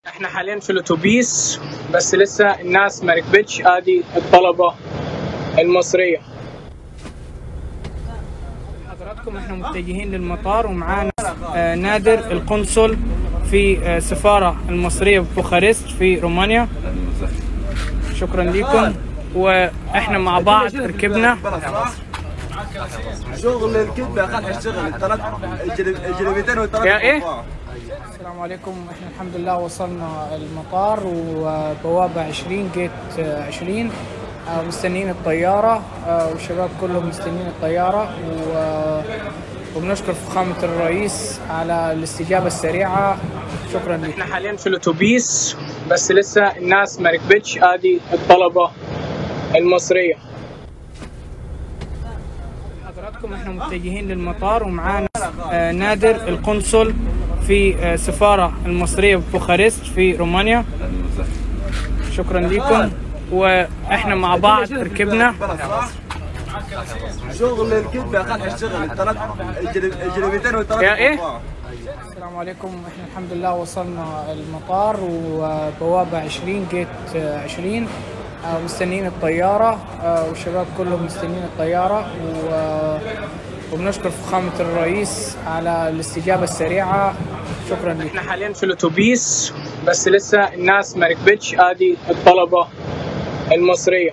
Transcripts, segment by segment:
احنا حاليا في الاتوبيس بس لسه الناس ما ركبتش ادي الطلبه المصريه حضراتكم احنا متجهين للمطار ومعانا آه، نادر القنصل في آه، السفاره المصريه في بوخارست في رومانيا شكرا لكم واحنا مع بعض ركبنا شغل الكذبة خلح الشغل الثلاث الجلب- الجلبيتين والثلاث يا إيه؟ القبعة. السلام عليكم احنا الحمد لله وصلنا المطار وبوابة 20 جيت 20 آه، مستنيين الطيارة آه، والشباب كلهم مستنيين الطيارة و- وبنشكر فخامة الرئيس على الاستجابة السريعة شكرا لك احنا حاليا في الاتوبيس بس لسه الناس ما ركبتش ادي الطلبة المصرية حضراتكم احنا متجهين للمطار ومعانا آه، نادر القنصل في آه، السفارة المصرية في بوخارست في رومانيا شكرا لكم واحنا مع بعض ركبنا شغل الكذبة خلح الشغل الثلاث الجلب- الجلبيتين والثلاث يا إيه؟ القبعة. السلام عليكم احنا الحمد لله وصلنا المطار وبوابة 20 جيت 20 آه، مستنيين الطيارة آه، والشباب كلهم مستنيين الطيارة و- وبنشكر فخامة الرئيس على الاستجابة السريعة شكرا لك احنا حاليا في الاتوبيس بس لسه الناس ما ركبتش ادي الطلبة المصرية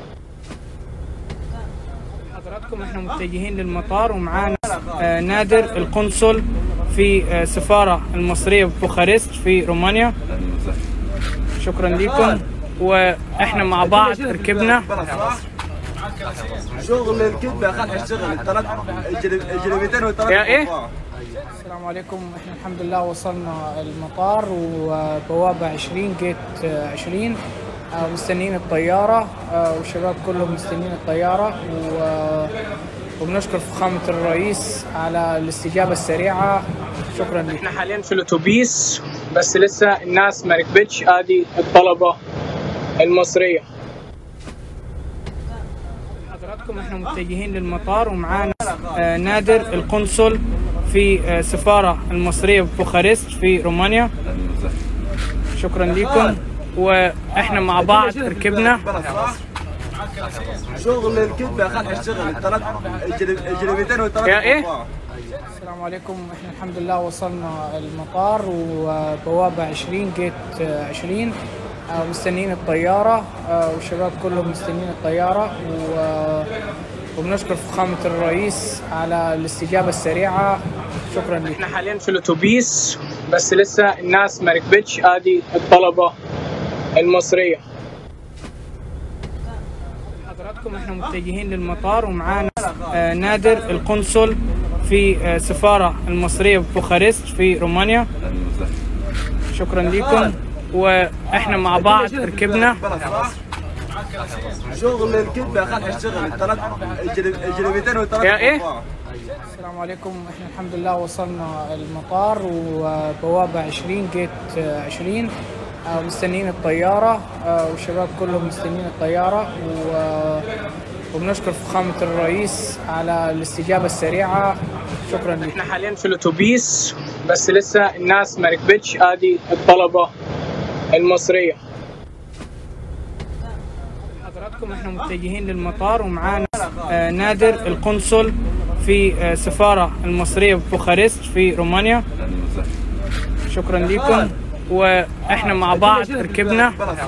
حضراتكم احنا متجهين للمطار ومعانا آه، نادر القنصل في آه، السفارة المصرية في بوخارست في رومانيا شكرا لكم واحنا مع بعض ركبنا شغل الكذبة خلح الشغل الثلاث الجلب- الجلبيتين والثلاث يا إيه؟ القبعة. السلام عليكم احنا الحمد لله وصلنا المطار وبوابة 20 جيت 20 آه، مستنيين الطيارة آه، والشباب كلهم مستنيين الطيارة و- وبنشكر فخامة الرئيس على الاستجابة السريعة شكرا لك احنا حاليا في الاتوبيس بس لسه الناس ما ركبتش ادي الطلبة المصرية حضراتكم احنا متجهين للمطار ومعانا آه، نادر القنصل في آه، السفارة المصرية في بوخارست في رومانيا شكرا لكم واحنا مع بعض ركبنا شغل الكذبة خلح الشغل الثلاث الجلب- الجلبيتين والثلاث يا إيه؟ القبعة. السلام عليكم احنا الحمد لله وصلنا المطار وبوابة 20 جيت 20 آه، مستنيين الطيارة آه، والشباب كلهم مستنيين الطيارة و- وبنشكر فخامة الرئيس على الاستجابة السريعة شكرا لك احنا حاليا في الاتوبيس بس لسه الناس ما ركبتش ادي الطلبة المصرية حضراتكم احنا متجهين للمطار ومعانا آه، نادر القنصل في آه، السفارة المصرية في بوخارست في رومانيا شكرا لكم واحنا مع بعض ركبنا شغل الكذبة خلح الشغل الثلاث الجلب- الجلبيتين والثلاث يا إيه؟ القبعة. السلام عليكم احنا الحمد لله وصلنا المطار وبوابة 20 جيت 20 آه، مستنيين الطيارة آه، والشباب كلهم مستنيين الطيارة و- وبنشكر فخامة الرئيس على الاستجابة السريعة شكرا لك احنا حاليا في الاتوبيس بس لسه الناس ما ركبتش ادي الطلبة المصرية حضراتكم احنا متجهين للمطار ومعانا آه، نادر القنصل في آه، السفارة المصرية في بوخارست في رومانيا شكرا لكم واحنا مع بعض ركبنا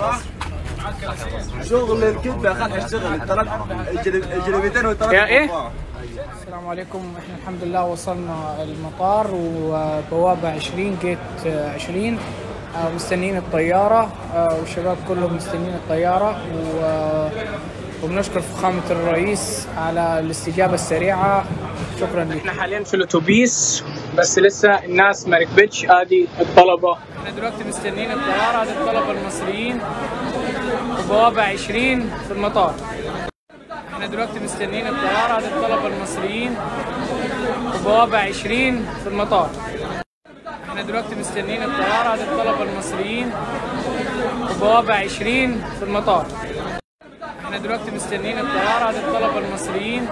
شغل الكذبة خلح الشغل الثلاث الجلب- الجلبيتين والثلاث يا إيه؟ القبعة. السلام عليكم احنا الحمد لله وصلنا المطار وبوابة 20 جيت 20 آه، مستنيين الطيارة آه، والشباب كلهم مستنيين الطيارة و- وبنشكر فخامة الرئيس على الاستجابة السريعة شكرا لك احنا حاليا في الاتوبيس بس لسه الناس ما ركبتش ادي الطلبة احنا دلوقتي مستنيين الطيارة ادي الطلبة المصريين وبوابة 20 في المطار احنا دلوقتي مستنيين الطيارة ادي الطلبة المصريين وبوابة 20 في المطار احنا دلوقتي مستنيين الطيارة ادي الطلبة المصريين وبوابة 20 في المطار احنا دلوقتي مستنيين الطيارة ادي الطلبة المصريين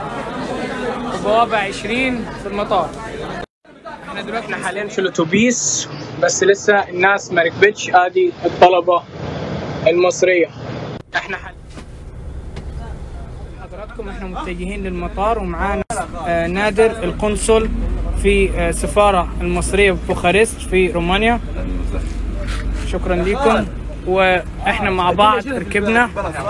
وبوابة 20 في المطار احنا دلوقتي حاليا في الاتوبيس بس لسه الناس ما ركبتش ادي الطلبه المصريه احنا حل... حضراتكم احنا متجهين للمطار ومعانا آه، نادر القنصل في آه، السفاره المصريه في بوخارست في رومانيا شكرا لكم واحنا مع بعض ركبنا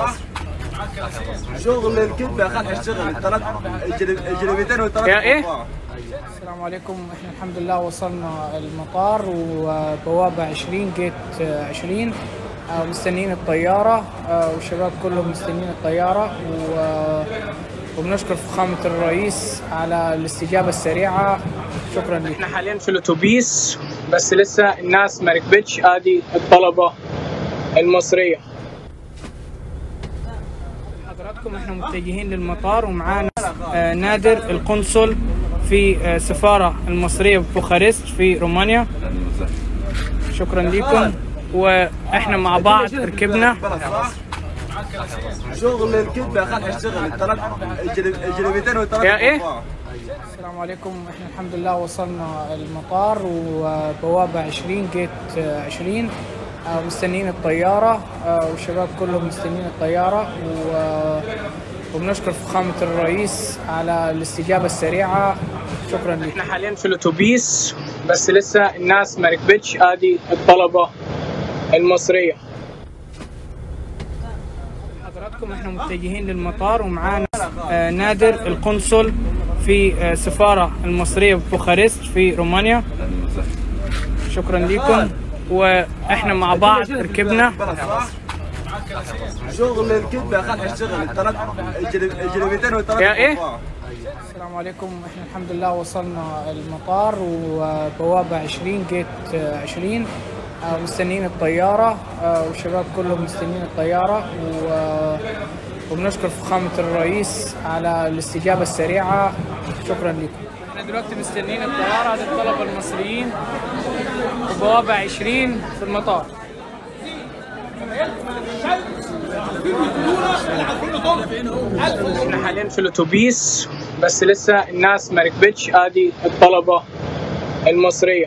شغل الكذب يا اخي اشتغل الثلاث الجلبيتين والثلاث يا إيه؟ قطاع. السلام عليكم احنا الحمد لله وصلنا المطار وبوابة 20 جيت 20 آه، مستنيين الطيارة آه، والشباب كلهم مستنيين الطيارة و- وبنشكر فخامة الرئيس على الاستجابة السريعة شكرا لك احنا حاليا في الاتوبيس بس لسه الناس ما ركبتش ادي الطلبة المصرية حضراتكم احنا متجهين للمطار ومعانا آه، نادر القنصل في آه، السفارة المصرية في بوخارست في رومانيا شكرا لكم واحنا مع بعض ركبنا شغل الكذب يا اخي اشتغل الثلاث الجلبيتين والثلاث يا إيه؟ قطاع. السلام عليكم احنا الحمد لله وصلنا المطار وبوابة 20 جيت 20 آه، مستنيين الطيارة آه، والشباب كلهم مستنيين الطيارة و- وبنشكر فخامة الرئيس على الاستجابة السريعة شكرا لك احنا حاليا في الاتوبيس بس لسه الناس ما ركبتش ادي الطلبة المصرية حضراتكم احنا متجهين للمطار ومعانا آه، نادر القنصل في آه، السفارة المصرية في بوخارست في رومانيا شكرا لكم واحنا مع بعض ركبنا شغل الكذب يا اخي اشتغل الثلاث الجلبيتين والثلاث يا إيه؟ قطاع. السلام عليكم احنا الحمد لله وصلنا المطار وبوابة 20 جيت 20 آه، مستنيين الطيارة آه، والشباب كلهم مستنيين الطيارة و- وبنشكر فخامة الرئيس على الاستجابة السريعة شكرا لكم احنا دلوقتي مستنيين الطيارة هذه الطلبة المصريين وبوابة 20 في المطار احنا حاليا في الاتوبيس بس لسه الناس ما ركبتش ادي الطلبة المصرية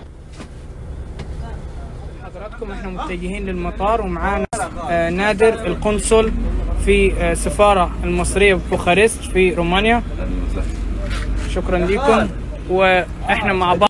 حضراتكم احنا متجهين للمطار ومعانا آه، نادر القنصل في آه، السفارة المصرية في بوخارست في رومانيا شكرا لكم واحنا مع بعض